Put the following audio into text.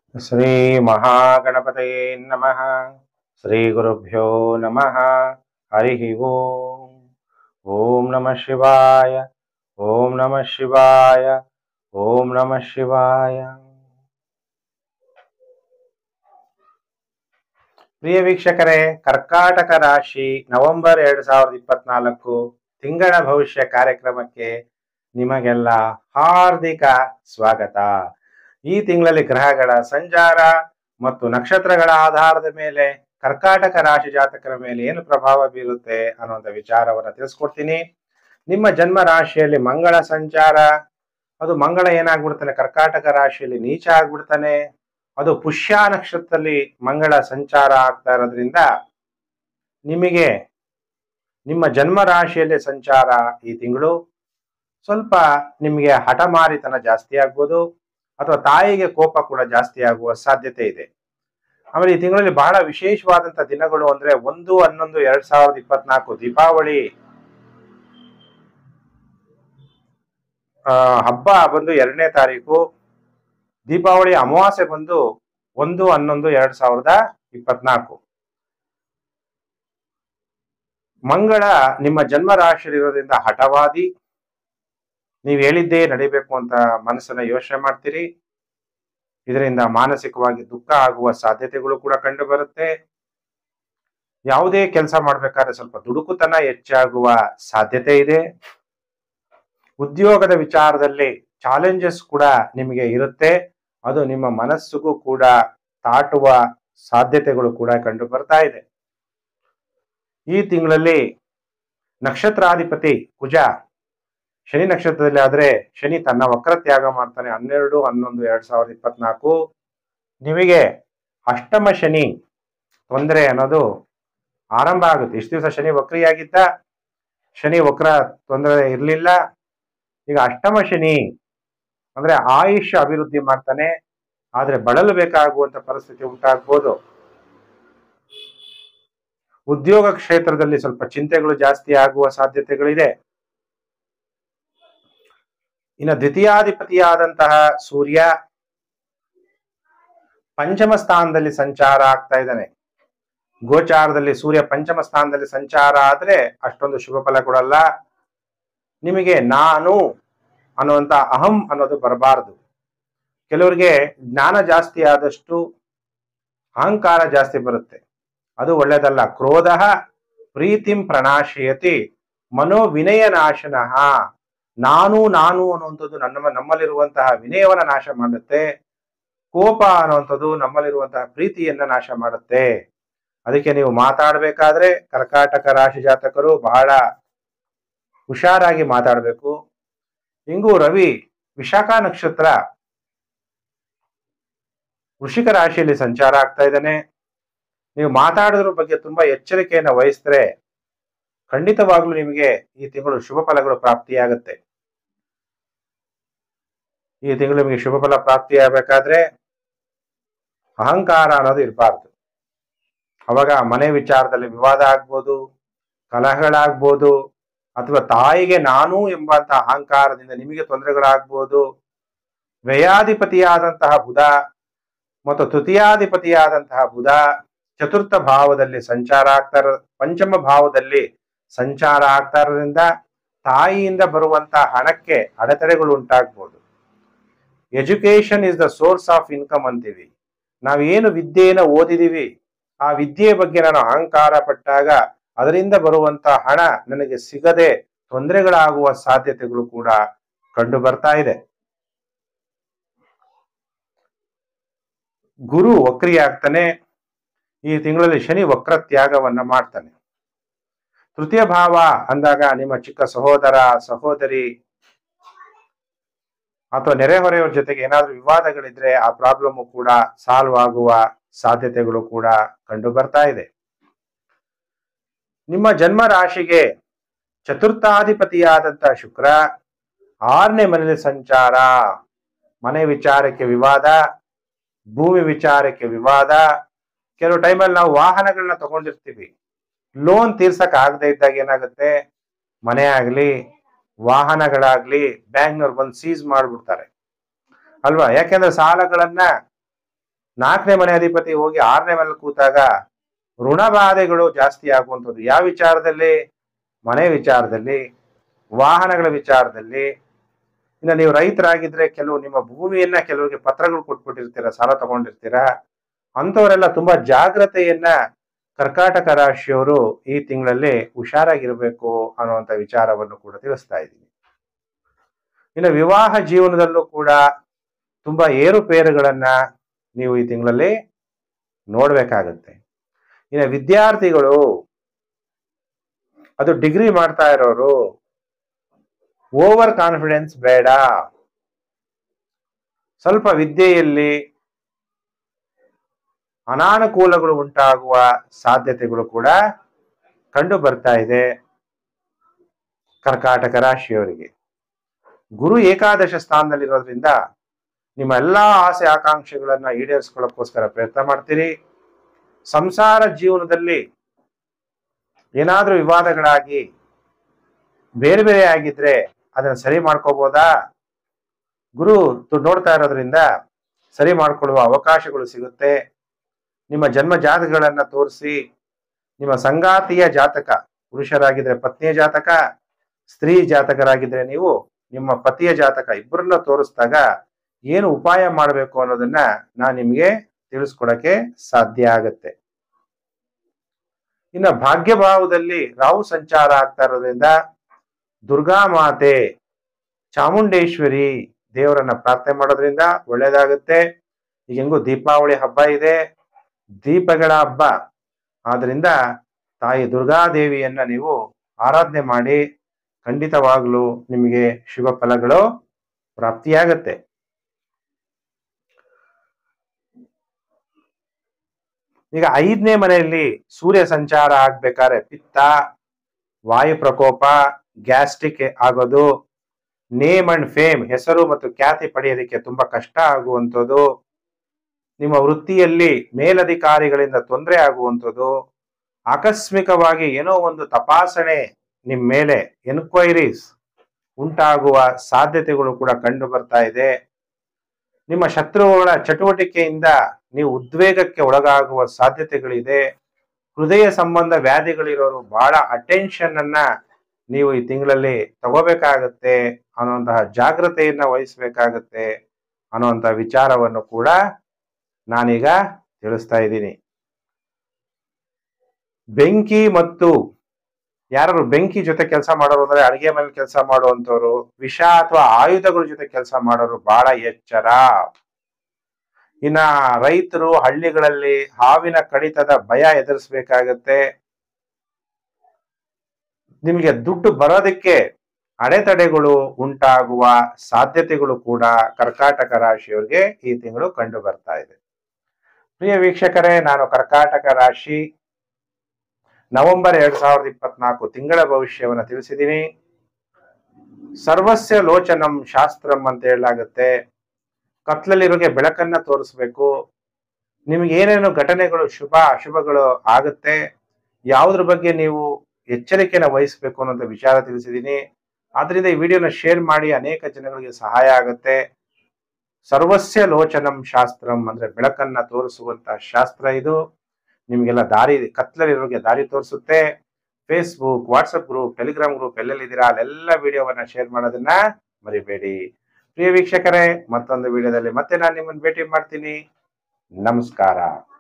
ಶ್ರೀ ಮಹಾಗಣಪತಯೇ ನಮಃ ಶ್ರೀ ಗುರುಭ್ಯೋ ನಮಃ ಹರಿ ಓಂ ಓಂ ನಮಃ ಶಿವಾಯ ಓಂ ನಮಃ ಶಿವಾಯ ಓಂ ನಮಃ ಶಿವಾಯ ಪ್ರಿಯ ವೀಕ್ಷಕರೇ ಕರ್ಕಾಟಕ ರಾಶಿ ನವೆಂಬರ್ ಎರಡ್ ಸಾವಿರದ ಇಪ್ಪತ್ನಾಲ್ಕು ತಿಂಗಳ ಭವಿಷ್ಯ ಕಾರ್ಯಕ್ರಮಕ್ಕೆ ನಿಮಗೆಲ್ಲ ಹಾರ್ದಿಕ ಸ್ವಾಗತ ಈ ತಿಂಗಳಲ್ಲಿ ಗ್ರಹಗಳ ಸಂಚಾರ ಮತ್ತು ನಕ್ಷತ್ರಗಳ ಆಧಾರದ ಮೇಲೆ ಕರ್ಕಾಟಕ ರಾಶಿ ಜಾತಕರ ಮೇಲೆ ಏನು ಪ್ರಭಾವ ಬೀರುತ್ತೆ ಅನ್ನುವಂಥ ವಿಚಾರವನ್ನು ತಿಳಿಸ್ಕೊಡ್ತೀನಿ ನಿಮ್ಮ ಜನ್ಮ ರಾಶಿಯಲ್ಲಿ ಮಂಗಳ ಸಂಚಾರ ಅದು ಮಂಗಳ ಏನಾಗ್ಬಿಡ್ತಾನೆ ಕರ್ಕಾಟಕ ರಾಶಿಯಲ್ಲಿ ನೀಚ ಆಗ್ಬಿಡ್ತಾನೆ ಅದು ಪುಷ್ಯ ನಕ್ಷತ್ರದಲ್ಲಿ ಮಂಗಳ ಸಂಚಾರ ಆಗ್ತಾ ಇರೋದ್ರಿಂದ ನಿಮಗೆ ನಿಮ್ಮ ಜನ್ಮ ರಾಶಿಯಲ್ಲಿ ಸಂಚಾರ ಈ ತಿಂಗಳು ಸ್ವಲ್ಪ ನಿಮಗೆ ಹಠಮಾರಿತನ ಜಾಸ್ತಿ ಆಗ್ಬೋದು ಅಥವಾ ತಾಯಿಗೆ ಕೋಪ ಕೂಡ ಜಾಸ್ತಿ ಆಗುವ ಸಾಧ್ಯತೆ ಇದೆ ಆಮೇಲೆ ಈ ತಿಂಗಳಲ್ಲಿ ಬಹಳ ವಿಶೇಷವಾದಂತ ದಿನಗಳು ಅಂದ್ರೆ ಒಂದು ಹನ್ನೊಂದು ಎರಡ್ ಸಾವಿರದ ಇಪ್ಪತ್ನಾಲ್ಕು ದೀಪಾವಳಿ ಆ, ಹಬ್ಬ ಬಂದು ಎರಡನೇ ತಾರೀಕು ದೀಪಾವಳಿ ಅಮಾವಾಸ್ಯೆ ಬಂದು ಒಂದು ಹನ್ನೊಂದು ಎರಡ್ ಸಾವಿರದ ಇಪ್ಪತ್ನಾಲ್ಕು ಮಂಗಳ ನಿಮ್ಮ ಜನ್ಮ ರಾಶಿಯಲ್ಲಿರೋದ್ರಿಂದ ಹಠವಾದಿ ನೀವು ಹೇಳಿದ್ದೇ ನಡಿಬೇಕು ಅಂತ ಮನಸ್ಸನ್ನ ಯೋಚನೆ ಮಾಡ್ತೀರಿ ಇದರಿಂದ ಮಾನಸಿಕವಾಗಿ ದುಃಖ ಆಗುವ ಸಾಧ್ಯತೆಗಳು ಕೂಡ ಕಂಡು ಬರುತ್ತೆ ಯಾವುದೇ ಕೆಲಸ ಮಾಡ್ಬೇಕಾದ್ರೆ ಸ್ವಲ್ಪ ದುಡುಕುತನ ಹೆಚ್ಚಾಗುವ ಸಾಧ್ಯತೆ ಇದೆ ಉದ್ಯೋಗದ ವಿಚಾರದಲ್ಲಿ ಚಾಲೆಂಜಸ್ ಕೂಡ ನಿಮಗೆ ಇರುತ್ತೆ ಅದು ನಿಮ್ಮ ಮನಸ್ಸಿಗೂ ಕೂಡ ತಾಟುವ ಸಾಧ್ಯತೆಗಳು ಕೂಡ ಕಂಡು ಬರ್ತಾ ಇದೆ ಈ ತಿಂಗಳಲ್ಲಿ ನಕ್ಷತ್ರಾಧಿಪತಿ ಕುಜ ಶನಿ ನಕ್ಷತ್ರದಲ್ಲಿ ಆದ್ರೆ ಶನಿ ತನ್ನ ವಕ್ರ ತ್ಯಾಗ ಮಾಡ್ತಾನೆ ಹನ್ನೆರಡು ಹನ್ನೊಂದು ಎರಡ್ ಸಾವಿರದ ಇಪ್ಪತ್ನಾಲ್ಕು ನಿಮಗೆ ಅಷ್ಟಮ ಶನಿ ತೊಂದರೆ ಅನ್ನೋದು ಆರಂಭ ಆಗುತ್ತೆ ಇಷ್ಟು ದಿವಸ ಶನಿ ವಕ್ರಿಯಾಗಿದ್ದ ಶನಿ ವಕ್ರ ತೊಂದರೆ ಇರಲಿಲ್ಲ ಈಗ ಅಷ್ಟಮ ಶನಿ ಅಂದ್ರೆ ಆಯುಷ್ಯ ಅಭಿವೃದ್ಧಿ ಮಾಡ್ತಾನೆ ಆದ್ರೆ ಬಳಲಬೇಕಾಗುವಂತ ಪರಿಸ್ಥಿತಿ ಉಂಟಾಗ್ಬೋದು ಉದ್ಯೋಗ ಕ್ಷೇತ್ರದಲ್ಲಿ ಸ್ವಲ್ಪ ಚಿಂತೆಗಳು ಜಾಸ್ತಿ ಆಗುವ ಸಾಧ್ಯತೆಗಳಿದೆ ಇನ್ನು ದ್ವಿತೀಯಾಧಿಪತಿಯಾದಂತಹ ಸೂರ್ಯ ಪಂಚಮ ಸ್ಥಾನದಲ್ಲಿ ಸಂಚಾರ ಆಗ್ತಾ ಇದ್ದಾನೆ ಗೋಚಾರದಲ್ಲಿ ಸೂರ್ಯ ಪಂಚಮ ಸ್ಥಾನದಲ್ಲಿ ಸಂಚಾರ ಆದ್ರೆ ಅಷ್ಟೊಂದು ಶುಭ ಫಲ ಕೊಡಲ್ಲ ನಿಮಗೆ ನಾನು ಅನ್ನುವಂತ ಅಹಂ ಅನ್ನೋದು ಬರಬಾರದು ಕೆಲವರಿಗೆ ಜ್ಞಾನ ಜಾಸ್ತಿ ಆದಷ್ಟು ಅಹಂಕಾರ ಜಾಸ್ತಿ ಬರುತ್ತೆ ಅದು ಒಳ್ಳೇದಲ್ಲ ಕ್ರೋಧ ಪ್ರೀತಿಂ ಪ್ರಣಾಶಯತಿ ಮನೋ ವಿನಯ ನಾಶನಃ ನಾನು ನಾನು ಅನ್ನುವಂಥದ್ದು ನನ್ನ ನಮ್ಮಲ್ಲಿರುವಂತಹ ವಿನಯವನ್ನ ನಾಶ ಮಾಡುತ್ತೆ ಕೋಪ ಅನ್ನುವಂಥದ್ದು ನಮ್ಮಲ್ಲಿರುವಂತಹ ಪ್ರೀತಿಯನ್ನ ನಾಶ ಮಾಡುತ್ತೆ ಅದಕ್ಕೆ ನೀವು ಮಾತಾಡಬೇಕಾದ್ರೆ ಕರ್ಕಾಟಕ ರಾಶಿ ಜಾತಕರು ಬಹಳ ಹುಷಾರಾಗಿ ಮಾತಾಡಬೇಕು ಹಿಂಗೂ ರವಿ ವಿಶಾಖ ನಕ್ಷತ್ರ ವೃಷಿಕ ರಾಶಿಯಲ್ಲಿ ಸಂಚಾರ ಆಗ್ತಾ ಇದ್ದಾನೆ ನೀವು ಮಾತಾಡೋದ್ರ ಬಗ್ಗೆ ತುಂಬಾ ಎಚ್ಚರಿಕೆಯನ್ನು ವಹಿಸಿದ್ರೆ ಖಂಡಿತವಾಗ್ಲೂ ನಿಮಗೆ ಈ ತಿಂಗಳು ಶುಭ ಫಲಗಳು ಪ್ರಾಪ್ತಿಯಾಗುತ್ತೆ ಈ ತಿಂಗಳು ನಿಮಗೆ ಶುಭ ಫಲ ಪ್ರಾಪ್ತಿಯಾಗಬೇಕಾದ್ರೆ ಅಹಂಕಾರ ಅನ್ನೋದು ಇರಬಾರ್ದು ಅವಾಗ ಮನೆ ವಿಚಾರದಲ್ಲಿ ವಿವಾದ ಆಗ್ಬೋದು ಕಲಹಗಳಾಗ್ಬೋದು ಅಥವಾ ತಾಯಿಗೆ ನಾನು ಎಂಬಂತಹ ಅಹಂಕಾರದಿಂದ ನಿಮಗೆ ತೊಂದರೆಗಳಾಗ್ಬೋದು ವ್ಯಯಾಧಿಪತಿಯಾದಂತಹ ಬುಧ ಮತ್ತು ತೃತೀಯಾಧಿಪತಿಯಾದಂತಹ ಬುಧ ಚತುರ್ಥ ಭಾವದಲ್ಲಿ ಸಂಚಾರ ಆಗ್ತಾ ಇರೋ ಪಂಚಮ ಭಾವದಲ್ಲಿ ಸಂಚಾರ ಆಗ್ತಾ ಇರೋದ್ರಿಂದ ತಾಯಿಯಿಂದ ಬರುವಂತಹ ಹಣಕ್ಕೆ ಅಡೆತಡೆಗಳು ಉಂಟಾಗ್ಬೋದು education is the source of income ಅಂತೀವಿ ನಾವೇನು ವಿದ್ಯೆಯನ್ನು ಓದಿದೀವಿ ಆ ವಿದ್ಯೆಯ ಬಗ್ಗೆ ನಾನು ಅಹಂಕಾರ ಪಟ್ಟಾಗ ಅದರಿಂದ ಬರುವಂತ ಹಣ ನನಗೆ ಸಿಗದೆ ತೊಂದರೆಗಳಾಗುವ ಸಾಧ್ಯತೆಗಳು ಕೂಡ ಕಂಡು ಬರ್ತಾ ಇದೆ ಗುರು ವಕ್ರಿಯಾಗ್ತಾನೆ ಈ ತಿಂಗಳಲ್ಲಿ ಶನಿ ವಕ್ರ ತ್ಯಾಗವನ್ನ ಮಾಡ್ತಾನೆ ತೃತೀಯ ಭಾವ ಅಂದಾಗ ನಿಮ್ಮ ಚಿಕ್ಕ ಸಹೋದರ ಸಹೋದರಿ ಅಥವಾ ನೆರೆಹೊರೆಯವರ ಜೊತೆಗೆ ಏನಾದ್ರೂ ವಿವಾದಗಳಿದ್ರೆ ಆ ಪ್ರಾಬ್ಲಮ್ ಕೂಡ ಸಾಲ್ವ್ ಆಗುವ ಸಾಧ್ಯತೆಗಳು ಕೂಡ ಕಂಡು ಬರ್ತಾ ಇದೆ ನಿಮ್ಮ ಜನ್ಮ ರಾಶಿಗೆ ಚತುರ್ಥಾಧಿಪತಿಯಾದಂತ ಶುಕ್ರ ಆರನೇ ಮನೆಯಲ್ಲಿ ಸಂಚಾರ ಮನೆ ವಿಚಾರಕ್ಕೆ ವಿವಾದ ಭೂಮಿ ವಿಚಾರಕ್ಕೆ ವಿವಾದ ಕೆಲವು ಟೈಮಲ್ಲಿ ನಾವು ವಾಹನಗಳನ್ನ ತಗೊಂಡಿರ್ತೀವಿ ಲೋನ್ ತೀರ್ಸಕ್ ಆಗದೆ ಇದ್ದಾಗ ಏನಾಗುತ್ತೆ ಮನೆ ಆಗ್ಲಿ ವಾಹನಗಳಾಗ್ಲಿ ಬ್ಯಾಂಕ್ನವ್ರು ಬಂದು ಸೀಸ್ ಮಾಡ್ಬಿಡ್ತಾರೆ ಅಲ್ವಾ ಯಾಕೆಂದ್ರೆ ಸಾಲಗಳನ್ನ ನಾಲ್ಕನೇ ಮನೆ ಅಧಿಪತಿ ಹೋಗಿ ಆರನೇ ಮನೆ ಕೂತಾಗ ಋಣಬಾಧೆಗಳು ಜಾಸ್ತಿ ಆಗುವಂಥದ್ದು ಯಾವ ವಿಚಾರದಲ್ಲಿ ಮನೆ ವಿಚಾರದಲ್ಲಿ ವಾಹನಗಳ ವಿಚಾರದಲ್ಲಿ ಇನ್ನು ನೀವು ರೈತರಾಗಿದ್ರೆ ಕೆಲವು ನಿಮ್ಮ ಭೂಮಿಯನ್ನ ಕೆಲವರಿಗೆ ಪತ್ರಗಳು ಕೊಟ್ಬಿಟ್ಟಿರ್ತೀರ ಸಾಲ ತಗೊಂಡಿರ್ತೀರ ಅಂಥವರೆಲ್ಲ ತುಂಬಾ ಜಾಗ್ರತೆಯನ್ನ ಕರ್ಕಾಟಕ ರಾಶಿಯವರು ಈ ತಿಂಗಳಲ್ಲಿ ಹುಷಾರಾಗಿರ್ಬೇಕು ಅನ್ನುವಂಥ ವಿಚಾರವನ್ನು ಕೂಡ ತಿಳಿಸ್ತಾ ಇದ್ದೀನಿ ಇನ್ನು ವಿವಾಹ ಜೀವನದಲ್ಲೂ ಕೂಡ ತುಂಬಾ ಏರುಪೇರುಗಳನ್ನ ನೀವು ಈ ತಿಂಗಳಲ್ಲಿ ನೋಡ್ಬೇಕಾಗತ್ತೆ ಇನ್ನು ವಿದ್ಯಾರ್ಥಿಗಳು ಅದು ಡಿಗ್ರಿ ಮಾಡ್ತಾ ಇರೋರು ಓವರ್ ಕಾನ್ಫಿಡೆನ್ಸ್ ಬೇಡ ಸ್ವಲ್ಪ ವಿದ್ಯೆಯಲ್ಲಿ ಅನಾನುಕೂಲಗಳು ಉಂಟಾಗುವ ಸಾಧ್ಯತೆಗಳು ಕೂಡ ಕಂಡು ಬರ್ತಾ ಇದೆ ಕರ್ಕಾಟಕ ರಾಶಿಯವರಿಗೆ ಗುರು ಏಕಾದಶ ಸ್ಥಾನದಲ್ಲಿರೋದ್ರಿಂದ ನಿಮ್ಮ ಎಲ್ಲಾ ಆಸೆ ಆಕಾಂಕ್ಷೆಗಳನ್ನ ಈಡೇರಿಸ್ಕೊಳ್ಳೋಕ್ಕೋಸ್ಕರ ಪ್ರಯತ್ನ ಮಾಡ್ತೀರಿ ಸಂಸಾರ ಜೀವನದಲ್ಲಿ ಏನಾದ್ರೂ ವಿವಾದಗಳಾಗಿ ಬೇರೆ ಬೇರೆ ಆಗಿದ್ರೆ ಅದನ್ನ ಸರಿ ಮಾಡ್ಕೋಬೋದಾ ಗುರು ತು- ನೋಡ್ತಾ ಇರೋದ್ರಿಂದ ಸರಿ ಮಾಡ್ಕೊಳ್ಳುವ ಅವಕಾಶಗಳು ಸಿಗುತ್ತೆ ನಿಮ್ಮ ಜನ್ಮ ಜಾತಕಗಳನ್ನ ತೋರಿಸಿ ನಿಮ್ಮ ಸಂಗಾತಿಯ ಜಾತಕ ಪುರುಷರಾಗಿದ್ರೆ ಪತ್ನಿಯ ಜಾತಕ ಸ್ತ್ರೀ ಜಾತಕರಾಗಿದ್ರೆ ನೀವು ನಿಮ್ಮ ಪತಿಯ ಜಾತಕ ಇಬ್ಬರನ್ನ ತೋರಿಸಿದಾಗ ಏನು ಉಪಾಯ ಮಾಡಬೇಕು ಅನ್ನೋದನ್ನ ನಾನು ನಿಮಗೆ ತಿಳಿಸ್ಕೊಡಕ್ಕೆ ಸಾಧ್ಯ ಆಗತ್ತೆ ಇನ್ನು ಭಾಗ್ಯಭಾವದಲ್ಲಿ ರಾಹು ಸಂಚಾರ ಆಗ್ತಾ ಇರೋದ್ರಿಂದ ದುರ್ಗಾ ಮಾತೆ ಚಾಮುಂಡೇಶ್ವರಿ ದೇವರನ್ನ ಪ್ರಾರ್ಥನೆ ಮಾಡೋದ್ರಿಂದ ಒಳ್ಳೇದಾಗುತ್ತೆ ಈಗ ಹೆಂಗು ದೀಪಾವಳಿ ಹಬ್ಬ ಇದೆ ದೀಪಗಳ ಹಬ್ಬ ಆದ್ರಿಂದ ತಾಯಿ ದುರ್ಗಾದೇವಿಯನ್ನ ನೀವು ಆರಾಧನೆ ಮಾಡಿ ಖಂಡಿತವಾಗ್ಲೂ ನಿಮಗೆ ಶುಭ ಫಲಗಳು ಪ್ರಾಪ್ತಿಯಾಗತ್ತೆ ಈಗ ಐದನೇ ಮನೆಯಲ್ಲಿ ಸೂರ್ಯ ಸಂಚಾರ ಆಗ್ಬೇಕಾದ್ರೆ ಪಿತ್ತ ವಾಯು ಪ್ರಕೋಪ ಗ್ಯಾಸ್ಟ್ರಿಕ್ ಆಗೋದು ನೇಮ್ ಅಂಡ್ ಫೇಮ್ ಹೆಸರು ಮತ್ತು ಖ್ಯಾತಿ ಪಡೆಯೋದಕ್ಕೆ ತುಂಬಾ ಕಷ್ಟ ಆಗುವಂಥದ್ದು ನಿಮ್ಮ ವೃತ್ತಿಯಲ್ಲಿ ಮೇಲಧಿಕಾರಿಗಳಿಂದ ತೊಂದರೆ ಆಗುವಂಥದ್ದು ಆಕಸ್ಮಿಕವಾಗಿ ಏನೋ ಒಂದು ತಪಾಸಣೆ ನಿಮ್ಮ ಮೇಲೆ ಎನ್ಕ್ವೈರೀಸ್ ಉಂಟಾಗುವ ಸಾಧ್ಯತೆಗಳು ಕೂಡ ಕಂಡು ಬರ್ತಾ ಇದೆ ನಿಮ್ಮ ಶತ್ರುಗಳ ಚಟುವಟಿಕೆಯಿಂದ ನೀವು ಉದ್ವೇಗಕ್ಕೆ ಒಳಗಾಗುವ ಸಾಧ್ಯತೆಗಳಿದೆ ಹೃದಯ ಸಂಬಂಧ ವ್ಯಾಧಿಗಳಿರೋರು ಬಹಳ ಅಟೆನ್ಷನ್ ಅನ್ನ ನೀವು ಈ ತಿಂಗಳಲ್ಲಿ ತಗೋಬೇಕಾಗತ್ತೆ ಅನ್ನುವಂತಹ ಜಾಗ್ರತೆಯನ್ನ ವಹಿಸ್ಬೇಕಾಗತ್ತೆ ಅನ್ನುವಂಥ ವಿಚಾರವನ್ನು ಕೂಡ ನಾನೀಗ ತಿಳಿಸ್ತಾ ಇದ್ದೀನಿ ಬೆಂಕಿ ಮತ್ತು ಯಾರು ಬೆಂಕಿ ಜೊತೆ ಕೆಲಸ ಮಾಡೋರು ಅಂದ್ರೆ ಅಡಿಗೆ ಮನೆ ಕೆಲಸ ಮಾಡುವಂತವ್ರು ವಿಷ ಅಥವಾ ಆಯುಧಗಳ ಜೊತೆ ಕೆಲಸ ಮಾಡೋರು ಬಹಳ ಎಚ್ಚರ ಇನ್ನ ರೈತರು ಹಳ್ಳಿಗಳಲ್ಲಿ ಹಾವಿನ ಕಡಿತದ ಭಯ ಎದುರಿಸ್ಬೇಕಾಗತ್ತೆ ನಿಮಗೆ ದುಡ್ಡು ಬರೋದಕ್ಕೆ ಅಡೆತಡೆಗಳು ಉಂಟಾಗುವ ಸಾಧ್ಯತೆಗಳು ಕೂಡ ಕರ್ಕಾಟಕ ರಾಶಿಯವರಿಗೆ ಈ ತಿಂಗಳು ಕಂಡು ಬರ್ತಾ ಇದೆ ಪ್ರಿಯ ವೀಕ್ಷಕರೇ ನಾನು ಕರ್ಕಾಟಕ ರಾಶಿ ನವೆಂಬರ್ ಎರಡ್ ಸಾವಿರದ ಇಪ್ಪತ್ನಾಲ್ಕು ತಿಂಗಳ ಭವಿಷ್ಯವನ್ನು ತಿಳಿಸಿದ್ದೀನಿ ಸರ್ವಸ್ಯ ಲೋಚನಂ ಶಾಸ್ತ್ರಂ ಅಂತ ಹೇಳಲಾಗುತ್ತೆ ಕತ್ಲಲ್ಲಿರೋಗೆ ಬೆಳಕನ್ನ ತೋರಿಸ್ಬೇಕು ನಿಮ್ಗೆ ಏನೇನು ಘಟನೆಗಳು ಶುಭ ಅಶುಭಗಳು ಆಗುತ್ತೆ ಯಾವುದ್ರ ಬಗ್ಗೆ ನೀವು ಎಚ್ಚರಿಕೆನ ವಹಿಸ್ಬೇಕು ಅನ್ನೋಂಥ ವಿಚಾರ ತಿಳಿಸಿದ್ದೀನಿ ಆದ್ರಿಂದ ಈ ವಿಡಿಯೋನ ಶೇರ್ ಮಾಡಿ ಅನೇಕ ಜನಗಳಿಗೆ ಸಹಾಯ ಆಗುತ್ತೆ ಸರ್ವಸ್ಯ ಲೋಚನಂ ಶಾಸ್ತ್ರಂ ಅಂದ್ರೆ ಬೆಳಕನ್ನ ತೋರಿಸುವಂತ ಶಾಸ್ತ್ರ ಇದು ನಿಮ್ಗೆಲ್ಲ ದಾರಿ ಕತ್ಲಲ್ಲಿರೋರಿಗೆ ದಾರಿ ತೋರಿಸುತ್ತೆ Facebook WhatsApp group Telegram group ಎಲ್ಲೆಲ್ಲಿದ್ದೀರಾ ಅಲ್ಲೆಲ್ಲ ವಿಡಿಯೋವನ್ನ ಶೇರ್ ಮಾಡೋದನ್ನ ಮರಿಬೇಡಿ ಪ್ರಿಯ ವೀಕ್ಷಕರೇ ಮತ್ತೊಂದು ವಿಡಿಯೋದಲ್ಲಿ ಮತ್ತೆ ನಾನು ನಿಮ್ಮನ್ನು ಭೇಟಿ ಮಾಡ್ತೀನಿ ನಮಸ್ಕಾರ